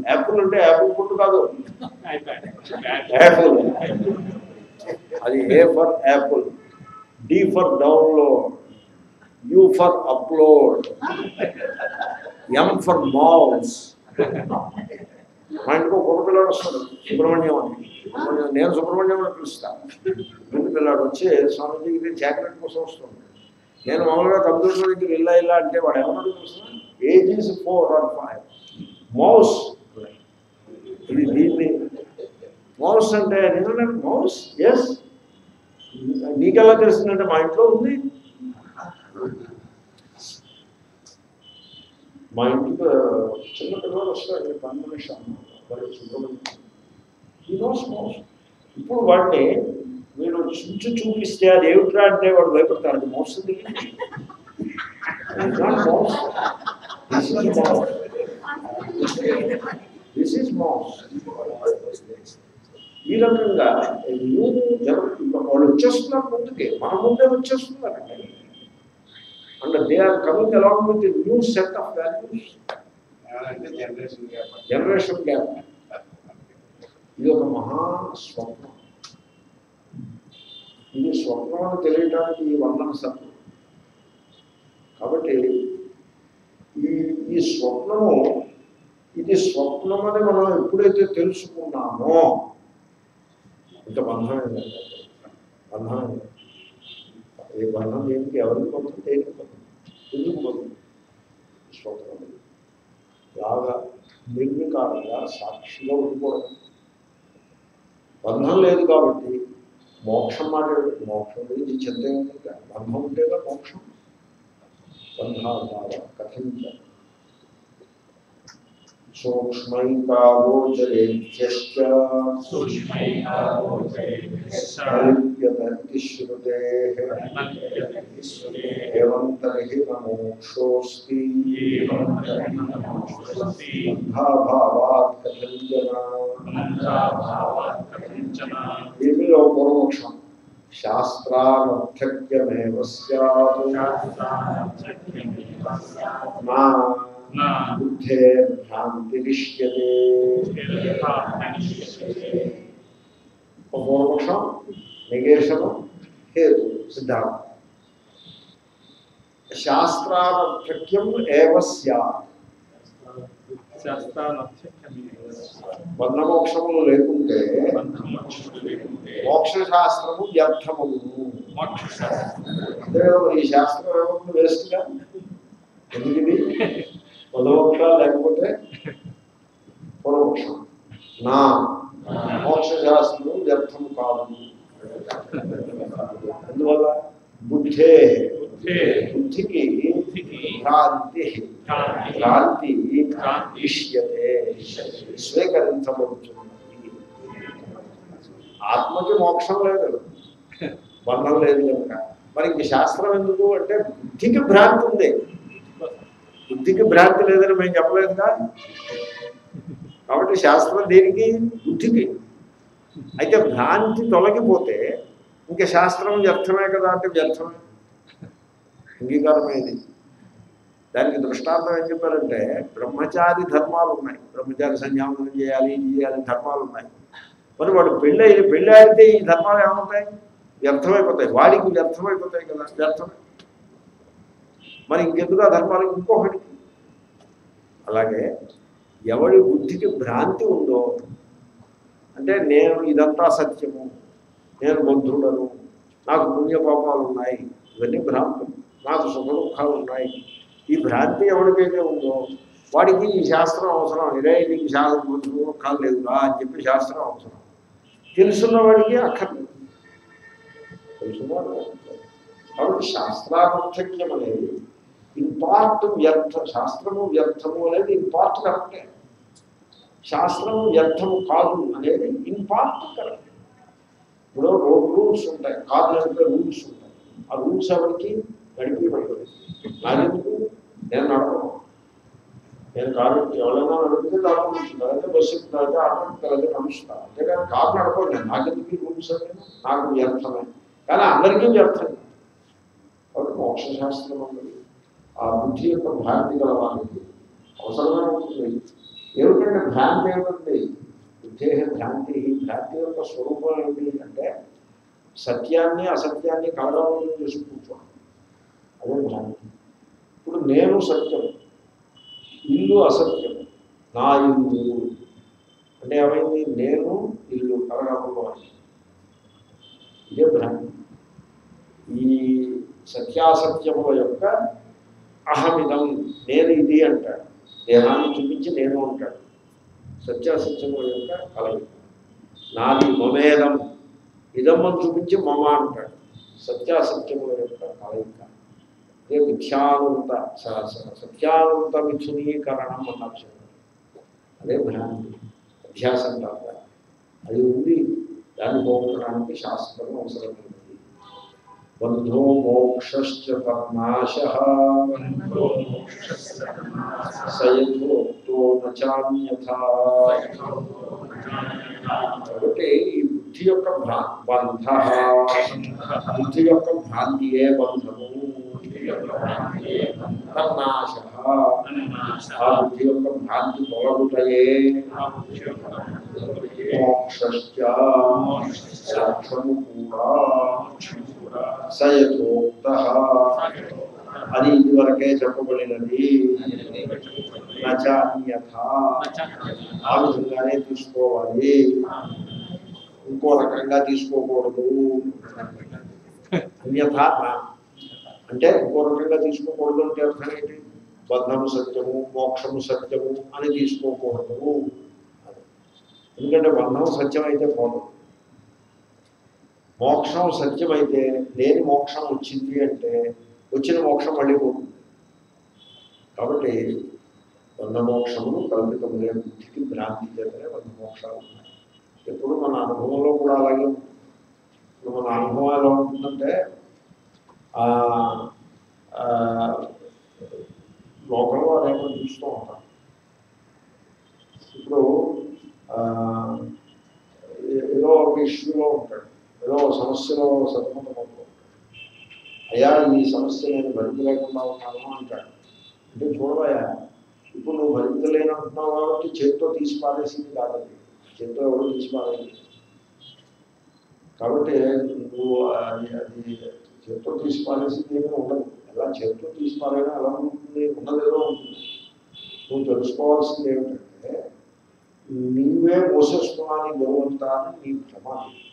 Apple అంటే Apple పుట్టు కాదు యాపిల్ అది A for apple D for download U for upload M for mouse మా ఇంటికి ఒక పిల్లాడు వస్తాడు సుబ్రహ్మణ్యం అని సుబ్రహ్మణ్యం నేను సుబ్రహ్మణ్యం అని పిలుస్తాను ముందు పిల్లాడు వచ్చి స్వామీజీ దగ్గర చాక్లెట్ కోసం వస్తుంది నేను మామూలుగా కంప్యూటర్ దగ్గర ఇలా ఇలా అంటే వాడు ఏమన్నాడు తెలుసా age is four or five mouse ఇది దీన్ని మౌస్ అంటే నిజమే మౌస్ ఎస్ నీకెలా తెలుస్తుందంటే మా ఇంట్లో ఉంది మా ఇంటికి చిన్న పిల్లలు వస్తారు పని మనిషి అమ్మ వాడు సుబ్రహ్మణ్యం ఈ నోస్ మౌస్ ఇప్పుడు వాడిని మీరు చుంచు చూపిస్తే అది ఏమిట్రా అంటే వాడు భయపడతారు అది మౌస్ దిస్ ఈజ్ మౌస్ ఈ రకంగా న్యూ జరుగుతుంది వాళ్ళు వచ్చేస్తున్నారు ముందుకే మన ముందే వచ్చేస్తున్నారండి and they are coming along with new set of values అంటే జనరేషన్ గ్యాప్ జనరేషన్ గ్యాప్ ఇది ఒక మహా స్వప్నం ఇది స్వప్నం అని తెలియటానికి ఈ వర్ణన సత్యం కాబట్టి ఈ ఈ స్వప్నము ఇది స్వప్నం అని మనం ఎప్పుడైతే తెలుసుకున్నామో ఇంకా బంధమే లేదు బంధమే లేదు ఈ బంధం దేనికి ఎవరికి పోతుంది దేనికి పోతుంది ఎందుకు పోతుంది స్వప్నం బాగా నిర్వికారంగా సాక్షిగా ఉండిపోవడం బంధం లేదు కాబట్టి మోక్షం మాట ఏమిటి? మోక్షం గురించి చింత ఏముంది బంధం ఉంటేగా మోక్షం బంధాభావ కథించ సూక్ష్మైకాగోచరేభ్యశ్చ కల్ప్యత శ్రుతే ఏవం తర్హి న మోక్షోస్తి బంధాభావాత్ కథంజన దీనిలో పూర్వపక్షం శాస్త్రానర్థక్యమేవ స్యాత్ నా బుద్ధే భ్రాంతిరిష్యతే పూర్వపక్షం నిగేషము హేతు సిద్ధాంతం శాస్త్రానర్థక్యం ఏవ స్యాత్ బంధమోక్షములు లేకుంటే మోక్ష శాస్త్రము వ్యర్థమవును అంతే కదా మరి ఈ శాస్త్రం ఏమన్నా వేస్ట్గా ఎందుకు ఇది పదమోక్షాలు లేకపోతే పూర్వపక్షం నా మోక్ష శాస్త్రం వ్యర్థము కాదు అందువల్ల బుద్ధే బుద్ధికి భ్రాంతి భ్రాంతి ఇష్యతే స్వీకరించబడుతున్నది ఆత్మకి మోక్షం లేదు బంధం లేదు కనుక మరి ఇంక శాస్త్రం ఎందుకు అంటే బుద్ధికి భ్రాంతి ఉంది బుద్ధికి భ్రాంతి లేదని మేము చెప్పలేదుగా కాబట్టి శాస్త్రం దేనికి బుద్ధికి అయితే భ్రాంతి తొలగిపోతే ఇంకా శాస్త్రం వ్యర్థమే కదా అంటే వ్యర్థమే అంగీకారమేది దానికి దృష్టాంతం ఏం చెప్పారంటే బ్రహ్మచారి ధర్మాలు ఉన్నాయి బ్రహ్మచారి సంధ్యావనం చేయాలి ఇది చేయాలి ధర్మాలు ఉన్నాయి మరి వాడు పెళ్ళి పెళ్ళి ఆడితే ఈ ధర్మాలు ఏమవుతాయి వ్యర్థమైపోతాయి వాడికి వ్యర్థమైపోతాయి కదా వ్యర్థమే మరి ఇంకెందుకు ఆ ధర్మాలు ఇంకొకటికి అలాగే ఎవడి బుద్ధికి భ్రాంతి ఉందో అంటే నేను ఇదంతా సత్యము నేను బుద్ధుడను నాకు పుణ్యపాపాలు ఉన్నాయి ఇవన్నీ భ్రాంతులు నాకు సుఖ దుఃఖాలు ఉన్నాయి ఈ భ్రాంతి ఎవరికైతే ఉందో వాడికి ఈ శాస్త్రం అవసరం ఇదే నీకు శాస్త్రం సుఖ దుఃఖాలు లేదురా అని చెప్పి శాస్త్రం అవసరం తెలుసున్న వాడికి అక్కర్లేదు తెలుసున్నవాడు కాబట్టి శాస్త్రార్థక్యం అనేది ఇన్ పార్ట్ వ్యర్థ శాస్త్రము వ్యర్థము అనేది ఇన్ పార్ట్ కరెక్టే శాస్త్రము వ్యర్థము కాదు అనేది ఇన్ పార్ట్ కరెక్ట్ ఇప్పుడు రోడ్ రూల్స్ ఉంటాయి కారు నడిపే రూల్స్ ఉంటాయి ఆ రూల్స్ ఎవరికి నడిపి పడుతుంది నాకెందుకు నేను నడపను నేను కారు ఎవరైనా నడిపితే దాని కూర్చుంటారు అయితే బస్సు ఎక్కుతారు ఆటో ఎక్కుతారు నడుస్తారు అంతేకాని కారు నడపను నేను నాకెందుకు ఈ రూల్స్ అంటే నాకు వ్యర్థమే కానీ అందరికీ వ్యర్థం కాబట్టి మోక్ష శాస్త్రం అన్నది ఆ బుద్ధి యొక్క భ్రాంతి గల వారికి అవసరమే ఉంటుంది ఏమిటంటే భ్రాంతి ఏమిటి బుద్ధేహ భ్రాంతి ఈ భ్రాంతి యొక్క స్వరూపం ఏమిటి అంటే సత్యాన్ని అసత్యాన్ని కలగాలని చేసి కూర్చోవడం అదే భ్రాంతి ఇప్పుడు నేను సత్యం ఇల్లు అసత్యం నా ఇల్లు అంటే ఏమైంది నేను ఇల్లు కలగకుండా ఇదే భ్రాంతి ఈ సత్యాసత్యముల యొక్క అహమిదం నేను ఇది అంటాడు దేహాన్ని చూపించి నేను అంటాడు సత్యాసత్యముల యొక్క కలయిక నాది మమేదం ఇదమ్మని చూపించి మమ అంటాడు సత్యాసత్యముల యొక్క కలయిక అదే మిథ్యానంత స- స- సత్యానంత మిథునీకరణం అన్నారు చెప్పారు. అదే భ్రాంతి అధ్యాసం అంటారు దాన్ని. అది ఉంది దాన్ని పోగొట్టడానికి శాస్త్రం అవసరమైనది బంధో మోక్షశ్చ పరమాశ సయథోక్తో నచాన్యథా కాబట్టి ఈ బుద్ధి యొక్క భ్రా బంధ బుద్ధి యొక్క భ్రాంతియే బంధము తన్నాశ ఆ బుద్ధి యొక్క భ్రాంతి తొలగుటయే మోక్షశ్చ మోక్షము కూడా సయథోక్త అది ఇదివరకే చెప్పబడినది నచ అన్యథ ఆ విధంగానే తీసుకోవాలి ఇంకో రకంగా తీసుకోకూడదు అన్యథ నా. అంటే ఇంకో రకంగా తీసుకోకూడదు అంటే అర్థం ఏంటి బంధము సత్యము మోక్షము సత్యము అని తీసుకోకూడదు అని. ఎందుకంటే బంధం సత్యం అయితే పోదు మోక్షం సత్యమైతే లేని మోక్షం వచ్చింది అంటే వచ్చిన మోక్షం మళ్ళీ పోతుంది కాబట్టి బంధమోక్షములు కల్పితములే బుద్ధికి భ్రాంతి చేతనే బంధమోక్షాలు ఉన్నాయి ఎప్పుడు మన అనుభవంలో కూడా అలాగే ఉంటుంది ఇప్పుడు మన అనుభవం ఎలా ఉంటుందంటే ఆ, ఆ, లోకంలో అనేక చూస్తూ ఉంటాం ఇప్పుడు ఆ, ఏ- ఏదో ఒక ఇష్యూలో ఉంటాడు ఏదో ఒక సమస్యలో సతమతమవుతూ ఉంటాడు అయ్యా ఈ సమస్య నేను భరించలేకుండా ఉన్నాను అంటాడు అంటే చూడవయ్యా ఇప్పుడు నువ్వు భరించలేనంటున్నావు కాబట్టి చేతితో తీసి పారేసింది కాదండి చేతితో ఎవరు తీసి పారేది కాబట్టి నువ్వు అది అది చేతితో తీసి పారేసింది ఏమీ ఉండదు ఎలా చేతితో తీసి పారైనా ఎలా ఉంటుంది ఉన్నదేదో ఉంటుంది నువ్వు తెలుసుకోవాల్సింది ఏమిటంటే నీవే మోసేస్తున్నాను బరువంతా అని నీ భ్రమ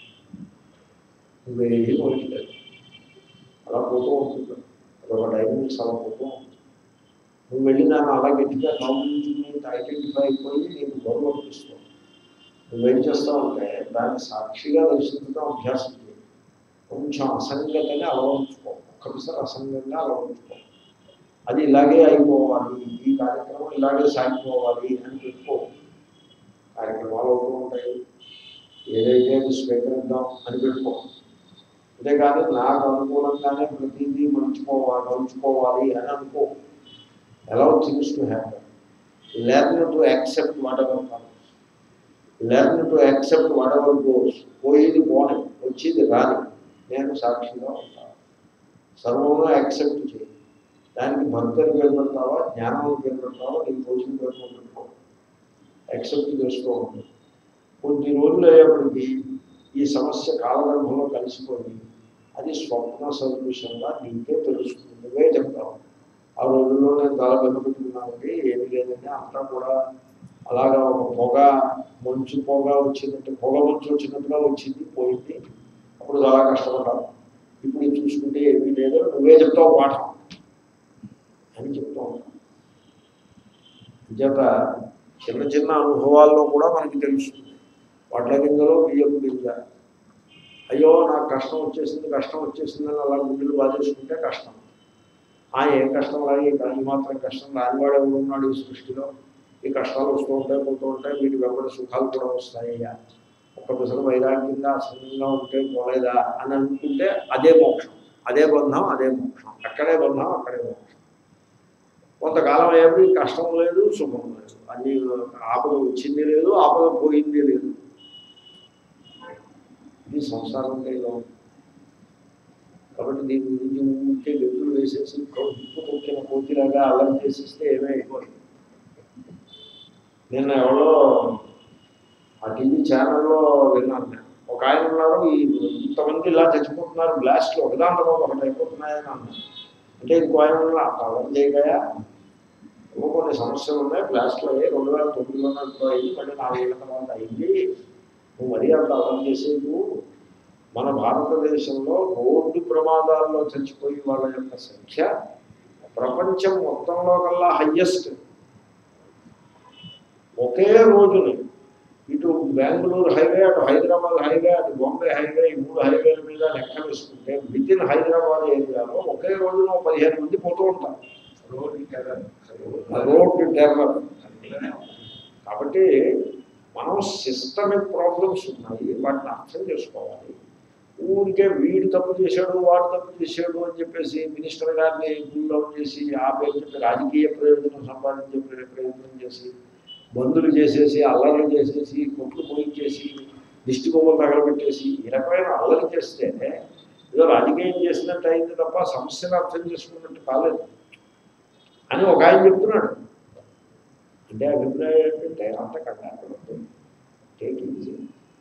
నువ్వేమీ మోయట్లేదు అలా పోతూ ఉంటుంది అదొక డైనమిక్స్ అలా పోతూ ఉంటుంది నువ్వు వెళ్ళి దాన్ని అలా గట్టిగా గమనించుకుని ఐడెంటిఫై అయిపోయి నీకు గౌరవం అనిపిస్తుంది నువ్వేం చేస్తావంటే దాన్ని సాక్షిగా దర్శించడం అభ్యాసం చేయి కొంచెం అసంగతని అలవరుచుకో ఒక్కసారి అసంగంగా అలవరుచుకో అది ఇలాగే అయిపోవాలి ఈ కార్యక్రమం ఇలాగే సాగిపోవాలి అని పెట్టుకో కార్యక్రమాలు అవుతూ ఉంటాయి ఏదైతే అది స్వీకరిద్దాం అని పెట్టుకో అంతేకాని నాకు అనుకూలంగానే ప్రతిదీ మలుచుకోవాలి మలుచుకోవాలి అని అనుకో allow things to happen. Learn to accept whatever comes. Learn to accept whatever goes. పోయేది పోని వచ్చేది రాని నేను సాక్షిగా ఉంటాను సర్వము యాక్సెప్ట్ చేయి దానికి భక్తులు పేరు పెడతావా జ్ఞానం పేరు పెడతావా నీకు రోజులు పెట్టుకుంటున్నావు యాక్సెప్ట్ చేస్తూ ఉంటుంది కొన్ని రోజులు అయ్యేప్పటికీ ఈ సమస్య కాలగర్భంలో కలిసిపోయి అది స్వప్న సదృశ్యంగా నీకే తెలుస్తుంది నువ్వే చెప్తావు ఆ రోజుల్లో నేను తల పెట్టుకున్నానండి ఏమీ లేదండి అంతా కూడా అలాగా ఒక పొగ మంచు పొగ వచ్చినట్టు పొగ మంచు వచ్చినట్టుగా వచ్చింది పోయింది అప్పుడు చాలా కష్టపడ్డాను ఇప్పుడు ఇది చూసుకుంటే ఏమీ లేదు నువ్వే చెప్తావు పాఠం అని చెప్తూ ఉంటాను చేత చిన్న చిన్న అనుభవాల్లో కూడా మనకి తెలుస్తుంది వడ్ల గింజలో బియ్యం గింజ అయ్యో నాకు కష్టం వచ్చేసింది కష్టం వచ్చేసిందని అలా గుండెలు బాధేసుకుంటే కష్టం ఆ ఏం కష్టం రాయి ఈ మాత్రం కష్టం రానివాడు ఎవరు ఉన్నాడు ఈ సృష్టిలో ఈ కష్టాలు వస్తూ ఉంటాయి పోతూ ఉంటాయి వీటి వెంబడి సుఖాలు కూడా వస్తాయ్యా ఒక్క పిసలు వైరాగ్యంగా అసహ్యంగా ఉంటే పోలేదా అని అనుకుంటే అదే మోక్షం అదే బంధం అదే మోక్షం అక్కడే బంధం అక్కడే మోక్షం కొంతకాలం అయ్యేది కష్టం లేదు సుఖం లేదు అన్ని ఆపద వచ్చింది లేదు ఆపద పోయింది లేదు ఇది సంసారం లేదు కాబట్టి దీని గురించి ఊరికే గెలుపులు వేసేసి దిప్పు తొక్కిన కోతిలాగా అల్లరి చేసేస్తే ఏమీ అయిపోయింది నిన్న ఎవరో ఆ టీవీ ఛానల్లో విన్నాను నేను ఒక ఆయన ఉన్నారు ఈ ఇంతమంది ఇలా చచ్చిపోతున్నారు బ్లాస్ట్లో ఒకదాని తర్వాత ఒకటి అయిపోతున్నాయని అన్నారు అంటే ఇంకో ఆయన ఉన్నారు అంత అర్థం చేయగా ఏవో కొన్ని సమస్యలు ఉన్నాయి బ్లాస్ట్లో అయ్యి రెండు వేల తొమ్మిదిలో ఇప్పుడు అయింది మళ్ళీ నాలుగేళ్ల తర్వాత అయింది నువ్వు మరీ అంత అర్థం చేసేది మన భారతదేశంలో రోడ్డు ప్రమాదాల్లో చచ్చిపోయి వాళ్ళ యొక్క సంఖ్య ప్రపంచం మొత్తంలో కల్లా హయ్యెస్ట్ ఒకే రోజుని ఇటు బెంగళూరు హైవే అటు హైదరాబాద్ హైవే అటు బాంబే హైవే ఈ మూడు హైవేల మీద లెక్క వేసుకుంటే విత్ ఇన్ హైదరాబాద్ ఏరియాలో ఒకే రోజున ఓ పదిహేను మంది పోతూ ఉంటారు రోడ్ టెర్రర్ రోడ్డు టెర్రర్ కాబట్టి మనం సిస్టమిక్ ప్రాబ్లమ్స్ ఉన్నాయి వాటిని అర్థం చేసుకోవాలి ఊరికే వీడు తప్పు చేశాడు వాడు తప్పు చేశాడు అని చెప్పేసి మినిస్టర్ గారిని గుళ్ళౌట్ చేసి ఆ పేరు చెప్పి రాజకీయ ప్రయోజనం సంపాదించే ప్ర- ప్రయత్నం చేసి బందులు చేసేసి అల్లర్లు చేసేసి కొట్లు పోయించేసి దిష్టి బొమ్మలు తగలబెట్టేసి ఈ రకమైన అల్లరి చేస్తే ఏదో రాజకీయం చేసినట్టు అయింది తప్ప సమస్యను అర్థం చేసుకున్నట్టు కాలేదు అని ఒక ఆయన చెప్తున్నాడు అంటే అభిప్రాయం ఏంటంటే అంత కంగారు టేక్ ఈజీ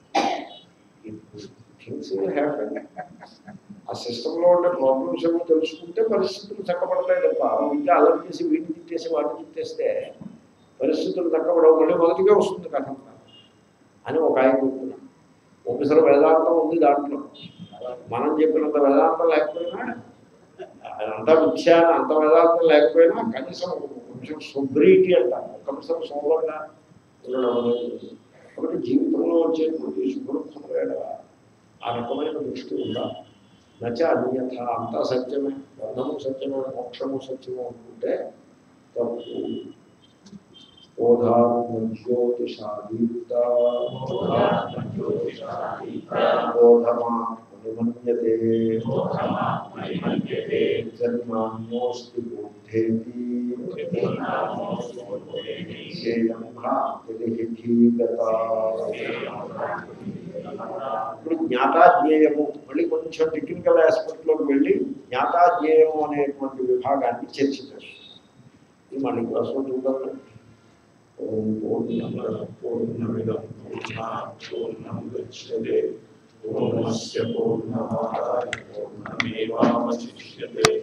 థింగ్స్ హ్యాపెన్ ఆ సిస్టంలో ఉండే ప్రాబ్లమ్స్ ఏమో తెలుసుకుంటే పరిస్థితులు చక్కబడతాయి తప్ప ఇంకా అలర్ట్ చేసి వీటిని తిట్టేసి వాటిని తిట్టేస్తే పరిస్థితులు చక్కబడవు మళ్ళీ మొదటిగా వస్తుంది కథ అంతా. అని ఒక ఆయన చెప్తున్నాడు ఒకసారి వేదాంతం ఉంది దాంట్లో మనం చెప్పినంత వేదాంతం లేకపోయినా అంతా మిథ్యా అని అంత వేదాంతం లేకపోయినా కనీసం కొంచెం శుభ్రీటి అంటారు కనీసం శుభ్రంగా ఉండడం అనేది కాబట్టి జీవితంలో వచ్చేటువంటి శుభ్రత్వం వేడవ ఆ రకమైన దృష్టి ఉండాలి నచ అన్యథ అంతా సత్యమే బంధము సత్యమే మోక్షము సత్యమే అనుకుంటే తప్పు బోధమాత్మనిమన్యతే జన్మాన్యోస్తి బుద్ధేతి ధ్యేయం భ్రాంతిరిహిధీగత ఇప్పుడు జ్ఞాతాజ్ఞేయము మళ్ళీ కొంచెం టెక్నికల్ ఆస్పెక్ట్లోకి వెళ్ళి జ్ఞాతాజ్ఞేయము అనేటువంటి విభాగాన్ని చర్చించారు ఇది మళ్ళీ క్లాస్లో చూద్దాం ఓం పూర్ణమద పూర్ణమిదం పూర్ణాత్ పూర్ణం గచ్చతే పూర్ణస్య పూర్ణమాదాయ పూర్ణమేవావశిష్యతే